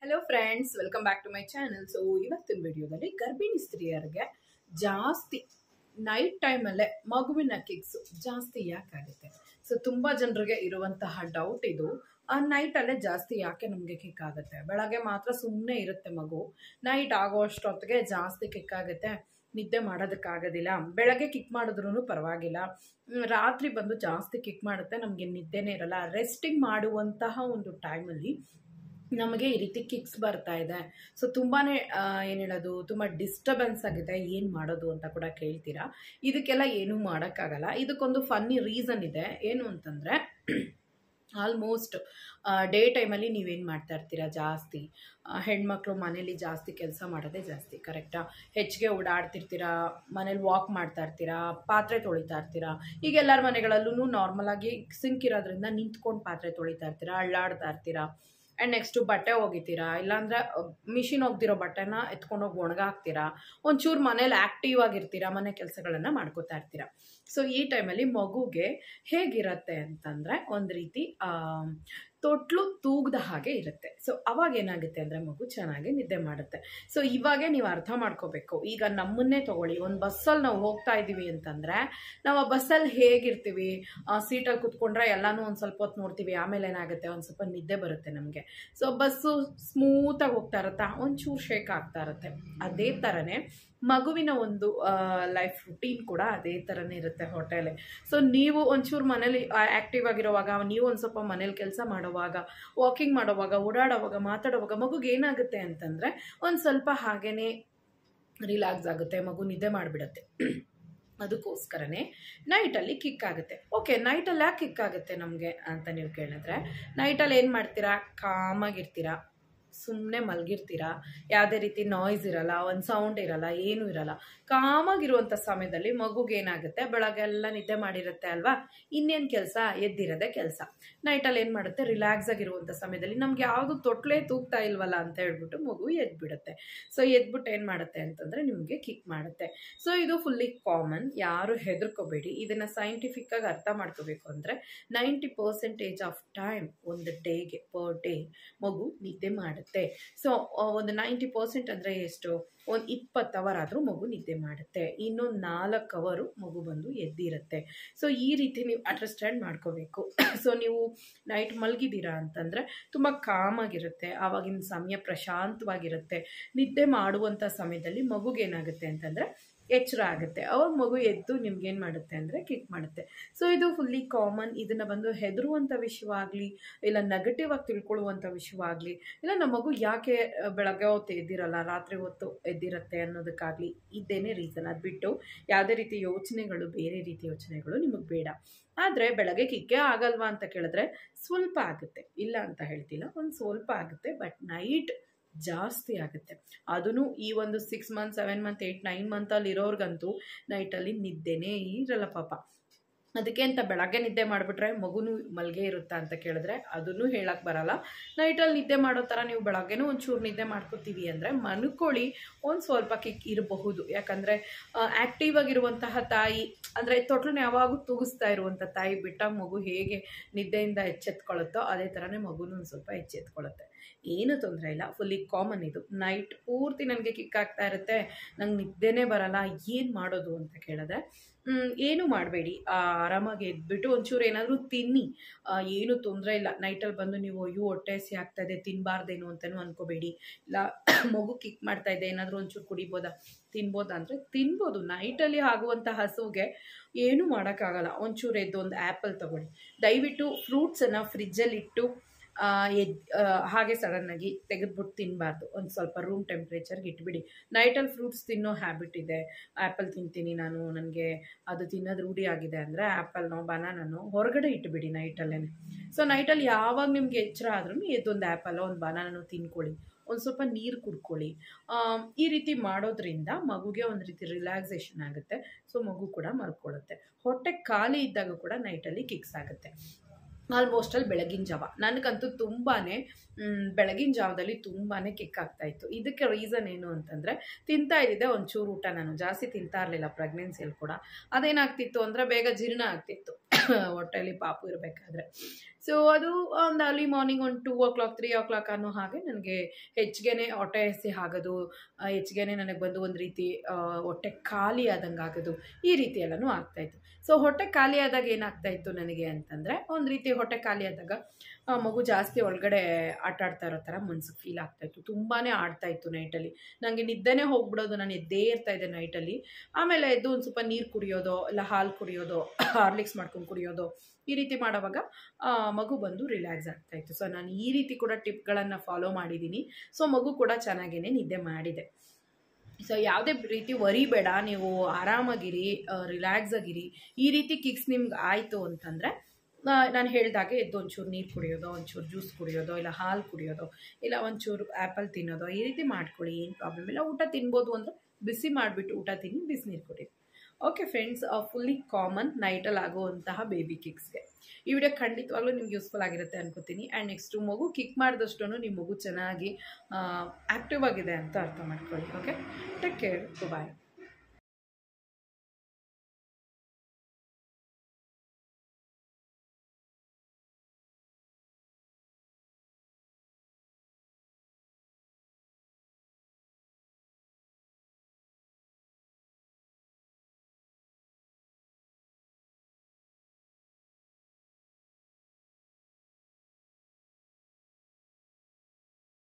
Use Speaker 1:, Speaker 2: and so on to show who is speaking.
Speaker 1: hello friends welcome back to my channel so ಇವತ್ತಿನ ವಿಡಿಯೋದಲ್ಲಿ ಗರ್ಭಿಣಿ ಸ್ತ್ರೀಯರಿಗೆ ಜಾಸ್ತಿ ನೈಟ್ ಟೈಮಲ್ಲೇ ಮಗುವಿನ ಕಿಕ್ಸು ಜಾಸ್ತಿ ಯಾಕಾಗುತ್ತೆ ಸೊ ತುಂಬ ಜನರಿಗೆ ಇರುವಂತಹ ಡೌಟ್ ಇದು ಆ ನೈಟಲ್ಲೇ ಜಾಸ್ತಿ ಯಾಕೆ ನಮಗೆ ಕಿಕ್ ಆಗುತ್ತೆ ಬೆಳಗ್ಗೆ ಮಾತ್ರ ಸುಮ್ಮನೆ ಇರುತ್ತೆ ಮಗು ನೈಟ್ ಆಗೋ ಅಷ್ಟೊತ್ತಿಗೆ ಜಾಸ್ತಿ ಕಿಕ್ ಆಗುತ್ತೆ ನಿದ್ದೆ ಮಾಡೋದಕ್ಕಾಗೋದಿಲ್ಲ ಬೆಳಗ್ಗೆ ಕಿಕ್ ಮಾಡಿದ್ರೂ ಪರವಾಗಿಲ್ಲ ಮ್, ರಾತ್ರಿ ಬಂದು ಜಾಸ್ತಿ ಕಿಕ್ ಮಾಡುತ್ತೆ ನಮಗೆ ನಿದ್ದೆನೇ ಇರಲ್ಲ ರೆಸ್ಟಿಂಗ್ ಮಾಡುವಂತಹ ಒಂದು ಟೈಮಲ್ಲಿ ನಮಗೆ ಈ ರೀತಿ ಕಿಕ್ಸ್ ಬರ್ತಾ ಇದೆ ಸೊ ತುಂಬಾ ಏನು ಹೇಳೋದು ತುಂಬ ಡಿಸ್ಟರ್ಬೆನ್ಸ್ ಆಗಿದೆ ಏನು ಮಾಡೋದು ಅಂತ ಕೂಡ ಕೇಳ್ತೀರಾ ಇದಕ್ಕೆಲ್ಲ ಏನೂ ಮಾಡೋಕ್ಕಾಗಲ್ಲ ಇದಕ್ಕೊಂದು ಫನ್ನಿ ರೀಸನ್ ಇದೆ ಏನು ಅಂತಂದರೆ ಆಲ್ಮೋಸ್ಟ್ ಡೇ ಟೈಮಲ್ಲಿ ನೀವೇನು ಮಾಡ್ತಾ ಇರ್ತೀರಾ ಜಾಸ್ತಿ ಆ, ಹೆಣ್ಮಕ್ಳು ಮನೇಲಿ ಜಾಸ್ತಿ ಕೆಲಸ ಮಾಡೋದೇ ಜಾಸ್ತಿ ಕರೆಕ್ಟಾ ಹೆಚ್ಚಿಗೆ ಓಡಾಡ್ತಿರ್ತೀರಾ ಮನೇಲಿ ವಾಕ್ ಮಾಡ್ತಾ ಇರ್ತೀರಾ ಪಾತ್ರೆ ತೊಳಿತಾ ಇರ್ತೀರಾ ಈಗ ಎಲ್ಲರ ಮನೆಗಳಲ್ಲೂ ನಾರ್ಮಲಾಗಿ ಸಿಂಕ್ ಇರೋದ್ರಿಂದ ನಿಂತ್ಕೊಂಡು ಪಾತ್ರೆ ತೊಳಿತಾ ಇರ್ತೀರಾ ಅಳ್ಳಾಡ್ತಾ ಇರ್ತೀರಾ ಆ್ಯಂಡ್ ನೆಕ್ಸ್ಟು ಬಟ್ಟೆ ಒಗಿತೀರಾ ಇಲ್ಲಾಂದರೆ ಮಿಷಿನ್ ಒಗ್ದಿರೋ ಬಟ್ಟೆನ ಎತ್ಕೊಂಡೋಗಿ ಒಣಗಾಕ್ತೀರಾ ಒಂಚೂರು ಮನೇಲಿ ಆ್ಯಕ್ಟಿವ್ ಆಗಿರ್ತೀರಾ ಮನೆ ಕೆಲಸಗಳನ್ನು ಮಾಡ್ಕೋತಾ ಇರ್ತೀರಾ ಸೊ ಈ ಟೈಮಲ್ಲಿ ಮಗುಗೆ ಹೇಗಿರತ್ತೆ ಅಂತಂದರೆ ಒಂದು ರೀತಿ ಆ, ತೊಟ್ಲು ತೂಗ್ದ ಹಾಗೆ ಇರುತ್ತೆ ಸೊ ಅವಾಗ ಏನಾಗುತ್ತೆ ಅಂದರೆ ಮಗು ಚೆನ್ನಾಗಿ ನಿದ್ದೆ ಮಾಡುತ್ತೆ ಸೊ ಇವಾಗೇ ನೀವು ಅರ್ಥ ಮಾಡ್ಕೋಬೇಕು ಈಗ ನಮ್ಮನ್ನೇ ತಗೊಳ್ಳಿ ಒಂದು ಬಸ್ಸಲ್ಲಿ ನಾವು ಹೋಗ್ತಾ ಇದ್ದೀವಿ ಅಂತಂದರೆ ನಾವು ಆ ಬಸ್ಸಲ್ಲಿ ಹೇಗಿರ್ತೀವಿ ಸೀಟಲ್ಲಿ ಕುತ್ಕೊಂಡ್ರೆ ಎಲ್ಲನೂ ಒಂದು ಸ್ವಲ್ಪ ಹೊತ್ತು ನೋಡ್ತೀವಿ ಆಮೇಲೆ ಏನಾಗುತ್ತೆ ಒಂದು ಸ್ವಲ್ಪ ನಿದ್ದೆ ಬರುತ್ತೆ ನಮಗೆ ಸೊ ಬಸ್ಸು ಸ್ಮೂತಾಗಿ ಹೋಗ್ತಾ ಇರುತ್ತಾ ಒಂಚೂರು ಶೇಕ್ ಆಗ್ತಾ ಇರುತ್ತೆ ಅದೇ ಥರನೇ ಮಗುವಿನ ಒಂದು ಲೈಫ್ ರುಟೀನ್ ಕೂಡ ಅದೇ ಥರನೇ ಇರುತ್ತೆ ಹೋಟೆಲೆ ಸೊ ನೀವು ಒಂಚೂರು ಮನೇಲಿ ಆ್ಯಕ್ಟಿವ್ ಆಗಿರೋವಾಗ ನೀವು ಒಂದು ಸ್ವಲ್ಪ ಮನೇಲಿ ಕೆಲಸ ಮಾಡೋವಾಗ ವಾಕಿಂಗ್ ಮಾಡೋವಾಗ ಓಡಾಡೋವಾಗ ಮಾತಾಡೋವಾಗ ಮಗುಗೆ ಏನಾಗುತ್ತೆ ಅಂತಂದರೆ ಒಂದು ಸ್ವಲ್ಪ ಹಾಗೇ ರಿಲ್ಯಾಕ್ಸ್ ಆಗುತ್ತೆ ಮಗು ನಿದ್ದೆ ಮಾಡಿಬಿಡುತ್ತೆ ಅದಕ್ಕೋಸ್ಕರನೇ ನೈಟಲ್ಲಿ ಕಿಕ್ ಆಗುತ್ತೆ ಓಕೆ ನೈಟಲ್ಲಿ ಯಾಕೆ ಕಿಕ್ ಆಗುತ್ತೆ ನಮಗೆ ಅಂತ ನೀವು ಕೇಳಿದ್ರೆ ನೈಟಲ್ಲಿ ಏನು ಮಾಡ್ತೀರಾ ಕಾಮಾಗಿರ್ತೀರಾ ಸುಮ್ಮನೆ ಮಲಗಿರ್ತೀರಾ ಯಾವುದೇ ರೀತಿ ನಾಯ್ಸ್ ಇರಲ್ಲ ಒಂದು ಸೌಂಡ್ ಇರಲ್ಲ ಏನೂ ಇರಲ್ಲ ಕಾಮಾಗಿರುವಂಥ ಸಮಯದಲ್ಲಿ ಮಗುಗೆ ಏನಾಗುತ್ತೆ ಬೆಳಗ್ಗೆಲ್ಲ ನಿದ್ದೆ ಮಾಡಿರುತ್ತೆ ಅಲ್ವಾ ಇನ್ನೇನು ಕೆಲಸ ಎದ್ದಿರೋದೇ ಕೆಲಸ ನೈಟಲ್ಲಿ ಏನು ಮಾಡುತ್ತೆ ರಿಲ್ಯಾಕ್ಸ್ ಆಗಿರುವಂಥ ಸಮಯದಲ್ಲಿ ನಮ್ಗೆ ಯಾವುದು ತೊಟ್ಲೇ ತೂಗ್ತಾ ಇಲ್ವಲ್ಲ ಅಂತ ಹೇಳ್ಬಿಟ್ಟು ಮಗು ಎದ್ಬಿಡುತ್ತೆ ಸೊ ಎದ್ಬಿಟ್ಟು ಏನು ಮಾಡುತ್ತೆ ಅಂತಂದರೆ ನಿಮಗೆ ಕಿಕ್ ಮಾಡುತ್ತೆ ಸೊ ಇದು ಫುಲ್ಲಿ ಕಾಮನ್ ಯಾರು ಹೆದರ್ಕೋಬೇಡಿ ಇದನ್ನು ಸೈಂಟಿಫಿಕ್ಕಾಗಿ ಅರ್ಥ ಮಾಡ್ಕೋಬೇಕು ಅಂದರೆ ನೈಂಟಿ ಪರ್ಸೆಂಟೇಜ್ ಆಫ್ ಟೈಮ್ ಒಂದು ಡೇಗೆ ಪರ್ ಡೇ ಮಗು ನಿದ್ದೆ ಮಾಡುತ್ತೆ ಸೊ ಒಂದು ನೈಂಟಿ ಪರ್ಸೆಂಟ್ ಅಂದರೆ ಎಷ್ಟು ಒಂದು ಇಪ್ಪತ್ತು ಅವರ್ ಆದರೂ ಮಗು ನಿದ್ದೆ ಮಾಡುತ್ತೆ ಇನ್ನೊಂದು ನಾಲ್ಕು ಅವರು ಮಗು ಬಂದು ಎದ್ದಿರುತ್ತೆ ಸೊ ಈ ರೀತಿ ನೀವು ಅಂಡರ್ಸ್ಟ್ಯಾಂಡ್ ಮಾಡ್ಕೋಬೇಕು ಸೊ ನೀವು ನೈಟ್ ಮಲಗಿದ್ದೀರಾ ಅಂತಂದರೆ ತುಂಬ ಕಾಮಾಗಿರುತ್ತೆ ಆವಾಗಿನ ಸಮಯ ಪ್ರಶಾಂತವಾಗಿರುತ್ತೆ ನಿದ್ದೆ ಮಾಡುವಂಥ ಸಮಯದಲ್ಲಿ ಮಗುಗೇನಾಗುತ್ತೆ ಅಂತಂದರೆ ಎಚ್ಚರ ಆಗುತ್ತೆ ಅವಾಗ ಮಗು ಎದ್ದು ನಿಮ್ಗೇನು ಮಾಡುತ್ತೆ ಅಂದರೆ ಕಿಕ್ ಮಾಡುತ್ತೆ ಸೊ ಇದು ಫುಲ್ಲಿ ಕಾಮನ್ ಇದನ್ನು ಬಂದು ಹೆದರುವಂಥ ವಿಷಯವಾಗಲಿ ಇಲ್ಲ ನೆಗೆಟಿವ್ ಆಗಿ ತಿಳ್ಕೊಳ್ಳುವಂಥ ವಿಷಯವಾಗಲಿ ಇಲ್ಲ ನಮ್ಮ ಮಗು ಯಾಕೆ ಆ, ಬೆಳಗ್ಗೆ ಹೊತ್ತು ಎದ್ದಿರಲ್ಲ ರಾತ್ರಿ ಹೊತ್ತು ಎದ್ದಿರುತ್ತೆ ಅನ್ನೋದಕ್ಕಾಗಲಿ ಇದೇನೇ ರೀಸನ್ ಅದು ಬಿಟ್ಟು ಯಾವುದೇ ರೀತಿ ಯೋಚನೆಗಳು ಬೇರೆ ರೀತಿ ಯೋಚನೆಗಳು ನಿಮಗೆ ಬೇಡ ಆದರೆ ಬೆಳಗ್ಗೆ ಕಿಕ್ಕೆ ಆಗಲ್ವಾ ಅಂತ ಕೇಳಿದ್ರೆ ಸ್ವಲ್ಪ ಆಗುತ್ತೆ ಇಲ್ಲ ಅಂತ ಹೇಳ್ತಿಲ್ಲ ಒಂದು ಸ್ವಲ್ಪ ಆಗುತ್ತೆ ಬಟ್ ನೈಟ್ ಜಾಸ್ತಿ ಆಗುತ್ತೆ ಅದೂ ಈ ಒಂದು six month seven month eight nine ಮಂತಲ್ಲಿ ಇರೋರ್ಗಂತೂ ನೈಟಲ್ಲಿ ನಿದ್ದೆನೇ ಇರಲ್ಲ ಪಾಪ ಅದಕ್ಕೆ ಅಂತ ಬೆಳಗ್ಗೆ ನಿದ್ದೆ ಮಾಡಿಬಿಟ್ರೆ ಮಗುನೂ ಮಲ್ಗೆ ಇರುತ್ತಾ ಅಂತ ಕೇಳಿದ್ರೆ ಅದನ್ನು ಹೇಳಕ್ಕೆ ಬರಲ್ಲ ನೈಟಲ್ಲಿ ನಿದ್ದೆ ಮಾಡೋ ಥರ ನೀವು ಬೆಳಗ್ಗೆನೂ ಒಂಚೂರು ನಿದ್ದೆ ಮಾಡ್ಕೋತೀವಿ ಅಂದರೆ ಮನ್ಕೊಳ್ಳಿ ಒಂದು ಸ್ವಲ್ಪ ಕಿಕ್ ಇರಬಹುದು ಯಾಕಂದರೆ ಆ್ಯಕ್ಟಿವ್ ಆಗಿರುವಂತಹ ತಾಯಿ ಅಂದರೆ ತೊಟ್ಲನ್ನ ಯಾವಾಗೂ ತೂಗಿಸ್ತಾ ಇರುವಂಥ ತಾಯಿ ಬಿಟ್ಟಾಗ ಮಗು ಹೇಗೆ ನಿದ್ದೆಯಿಂದ ಎಚ್ಚೆತ್ಕೊಳ್ಳುತ್ತೋ ಅದೇ ಥರನೇ ಮಗುನೂ ಒಂದು ಸ್ವಲ್ಪ ಎಚ್ಚೆತ್ಕೊಳ್ಳುತ್ತೆ ಏನು ತೊಂದರೆ ಇಲ್ಲ ಫುಲ್ಲಿ ಕಾಮನ್ ಇದು ನೈಟ್ ಪೂರ್ತಿ ನನಗೆ ಕಿಕ್ ಆಗ್ತಾ ಇರುತ್ತೆ ನಂಗೆ ನಿದ್ದೆನೇ ಬರಲ್ಲ ಏನು ಮಾಡೋದು ಅಂತ ಕೇಳಿದ್ರೆ ಮ್, ಏನು ಮಾಡಬೇಡಿ ಆರಾಮಾಗಿ ಎದ್ಬಿಟ್ಟು ಒಂಚೂರು ಏನಾದರೂ ತಿನ್ನಿ ಆ, ಏನು ತೊಂದರೆ ಇಲ್ಲ ನೈಟಲ್ಲಿ ಬಂದು ನೀವು ಅಯ್ಯೋ ಹೊಟ್ಟೆ ಹಸಿ ಆಗ್ತಾ ಇದೆ ತಿನ್ನಬಾರ್ದೇನು ಅಂತಲೂ ಅನ್ಕೋಬೇಡಿ ಇಲ್ಲ ಮಗು ಕಿಕ್ ಮಾಡ್ತಾ ಇದೆ ಏನಾದರೂ ಒಂಚೂರು ಕುಡಿಬೋದಾ ತಿನ್ಬೋದಾ ಅಂದರೆ ತಿನ್ಬೋದು ನೈಟಲ್ಲಿ ಆಗುವಂಥ ಹಸುವಿಗೆ ಏನೂ ಮಾಡೋಕ್ಕಾಗಲ್ಲ ಒಂಚೂರು ಎದ್ದು ಒಂದು ಆ್ಯಪಲ್ ತೊಗೊಳ್ಳಿ ದಯವಿಟ್ಟು ಫ್ರೂಟ್ಸನ್ನು ಫ್ರಿಜ್ಜಲ್ಲಿಟ್ಟು ಆ, ಎದ್ ಆ, ಹಾಗೆ ಸಡನ್ನಾಗಿ ತೆಗೆದ್ಬಿಟ್ಟು ತಿನ್ನಬಾರ್ದು ಒಂದು ಸ್ವಲ್ಪ ರೂಮ್ ಟೆಂಪ್ರೇಚರ್ಗೆ ಇಟ್ಬಿಡಿ ನೈಟಲ್ಲಿ ಫ್ರೂಟ್ಸ್ ತಿನ್ನೋ ಹ್ಯಾಬಿಟ್ ಇದೆ ಆ್ಯಪಲ್ ತಿಂತೀನಿ ನಾನು ನನಗೆ ಅದು ತಿನ್ನೋದು ರೂಢಿ ಆಗಿದೆ ಅಂದರೆ ಆ್ಯಪಲ್ನೋ ಬನಾನೋ ಹೊರಗಡೆ ಇಟ್ಬಿಡಿ ನೈಟಲ್ಲೇ ಸೊ ನೈಟಲ್ಲಿ ಯಾವಾಗ ನಿಮ್ಗೆ ಎಚ್ಚರ ಆದ್ರೂ ಎದ್ದೊಂದು ಆ್ಯಪಲ್ಲೋ ಒಂದು ಬನಾನೋ ತಿನ್ಕೊಳ್ಳಿ ಒಂದು ಸ್ವಲ್ಪ ನೀರು ಕುಡ್ಕೊಳ್ಳಿ ಆಮ್, ಈ ರೀತಿ ಮಾಡೋದ್ರಿಂದ ಮಗುಗೆ ಒಂದು ರೀತಿ ರಿಲ್ಯಾಕ್ಸೇಷನ್ ಆಗುತ್ತೆ ಸೊ ಮಗು ಕೂಡ ಮಲ್ಕೊಳ್ಳುತ್ತೆ ಹೊಟ್ಟೆ ಖಾಲಿ ಇದ್ದಾಗ ಕೂಡ ನೈಟಲ್ಲಿ ಕಿಕ್ಸ್ ಆಗುತ್ತೆ ಆಲ್ಮೋಸ್ಟಲ್ಲಿ ಬೆಳಗಿನ ಜಾವ ನನಗಂತೂ ತುಂಬಾ ಬೆಳಗಿನ ಜಾವದಲ್ಲಿ ತುಂಬಾ ಕಿಕ್ ಆಗ್ತಾಯಿತ್ತು ಇದಕ್ಕೆ ರೀಸನ್ ಏನು ಅಂತಂದರೆ ತಿಂತಾ ಇದ್ದಿದ್ದೆ ಒಂಚೂರು ಊಟ ನಾನು ಜಾಸ್ತಿ ತಿಂತಾ ಇರಲಿಲ್ಲ ಪ್ರೆಗ್ನೆನ್ಸಿಯಲ್ಲಿ ಕೂಡ ಅದೇನಾಗ್ತಿತ್ತು ಅಂದರೆ ಬೇಗ ಜೀರ್ಣ ಆಗ್ತಿತ್ತು ಹೊಟ್ಟೆಯಲ್ಲಿ ಪಾಪು ಇರಬೇಕಾದ್ರೆ ಸೊ ಅದು ಒಂದು ಅರ್ಲಿ ಮಾರ್ನಿಂಗ್ ಒಂದು two o'clock three o'clock ಅನ್ನೋ ಹಾಗೆ ನನಗೆ ಹೆಚ್ಚಿಗೆ ಹೊಟ್ಟೆ ಹಸಿ ಆಗೋದು ಹೆಚ್ಚಿಗೆ ನನಗೆ ಬಂದು ಒಂದು ರೀತಿ ಆ, ಹೊಟ್ಟೆ ಖಾಲಿ ಆದಂಗೆ ಆಗೋದು ಈ ರೀತಿ ಎಲ್ಲನೂ ಆಗ್ತಾಯಿತ್ತು ಸೊ ಹೊಟ್ಟೆ ಖಾಲಿ ಆದಾಗ ಏನಾಗ್ತಾ ಇತ್ತು ನನಗೆ ಅಂತಂದರೆ ಒಂದು ರೀತಿ ಹೊಟ್ಟೆ ಖಾಲಿ ಆದಾಗ ಆ, ಮಗು ಜಾಸ್ತಿ ಒಳಗಡೆ ಆಟ ಆಡ್ತಾ ಇರೋ ಥರ ಮನ್ಸಿಗೆ ಫೀಲ್ ಆಗ್ತಾಯಿತ್ತು ತುಂಬಾ ಆಡ್ತಾ ಇತ್ತು ನೈಟಲ್ಲಿ ನನಗೆ ನಿದ್ದೆನೇ ಹೋಗ್ಬಿಡೋದು ನಾನು ಎದ್ದೇ ಇರ್ತಾ ಇದ್ದೆ ನೈಟಲ್ಲಿ ಆಮೇಲೆ ಎದ್ದು ಒಂದು ಸ್ವಲ್ಪ ನೀರು ಕುಡಿಯೋದು ಇಲ್ಲ ಹಾಲು ಕುಡಿಯೋದು ಹಾರ್ಲಿಕ್ಸ್ ಮಾಡ್ಕೊಂಡು ಕುಡಿಯೋದು ಈ ರೀತಿ ಮಾಡೋವಾಗ ಆ, ಮಗು ಬಂದು ರಿಲ್ಯಾಕ್ಸ್ ಆಗ್ತಾಯಿತ್ತು ಸೊ ನಾನು ಈ ರೀತಿ ಕೂಡ ಟಿಪ್ಗಳನ್ನು ಫಾಲೋ ಮಾಡಿದ್ದೀನಿ ಸೊ ಮಗು ಕೂಡ ಚೆನ್ನಾಗೇ ನಿದ್ದೆ ಮಾಡಿದೆ ಸೊ ಯಾವುದೇ ರೀತಿ ವರಿ ಬೇಡ ನೀವು ಆರಾಮಾಗಿರಿ ರಿಲ್ಯಾಕ್ಸ್ ಆಗಿರಿ ಈ ರೀತಿ ಕಿಕ್ಸ್ ನಿಮ್ಗೆ ಆಯಿತು ಅಂತಂದರೆ ನಾನು ಹೇಳ್ದಾಗೆ ಎದ್ದು ಒಂಚೂರು ನೀರು ಕುಡಿಯೋದು ಒಂಚೂರು ಜ್ಯೂಸ್ ಕುಡಿಯೋದು ಇಲ್ಲ ಹಾಲು ಕುಡಿಯೋದು ಇಲ್ಲ ಒಂಚೂರು ಆ್ಯಪಲ್ ತಿನ್ನೋದು ಈ ರೀತಿ ಮಾಡ್ಕೊಳ್ಳಿ ಏನು ಪ್ರಾಬ್ಲಮ್ ಇಲ್ಲ ಊಟ ತಿನ್ಬೋದು ಅಂದರೆ ಬಿಸಿ ಮಾಡಿಬಿಟ್ಟು ಊಟ ತಿನ್ನಿ ಬಿಸಿನೀರು ಕುಡಿ ಓಕೆ ಫ್ರೆಂಡ್ಸ್ ಫುಲ್ಲಿ ಕಾಮನ್ ನೈಟಲ್ಲಿ ಆಗುವಂತಹ ಬೇಬಿ ಕಿಕ್ಸ್ಗೆ ಈ ವಿಡಿಯೋ ಖಂಡಿತವಾಗ್ಲೂ ನಿಮ್ಗೆ ಯೂಸ್ಫುಲ್ ಆಗಿರುತ್ತೆ ಅನ್ಕೋತೀನಿ ಆ್ಯಂಡ್ ನೆಕ್ಸ್ಟು ಮಗು ಕಿಕ್ ಮಾಡಿದಷ್ಟು ನಿಮ್ಮ ಮಗು ಚೆನ್ನಾಗಿ ಆ್ಯಕ್ಟಿವ್ ಆಗಿದೆ ಅಂತ ಅರ್ಥ ಮಾಡ್ಕೊಳ್ಳಿ ಓಕೆ ಟೇಕ್ ಕೇರ್ ಬಾಯ್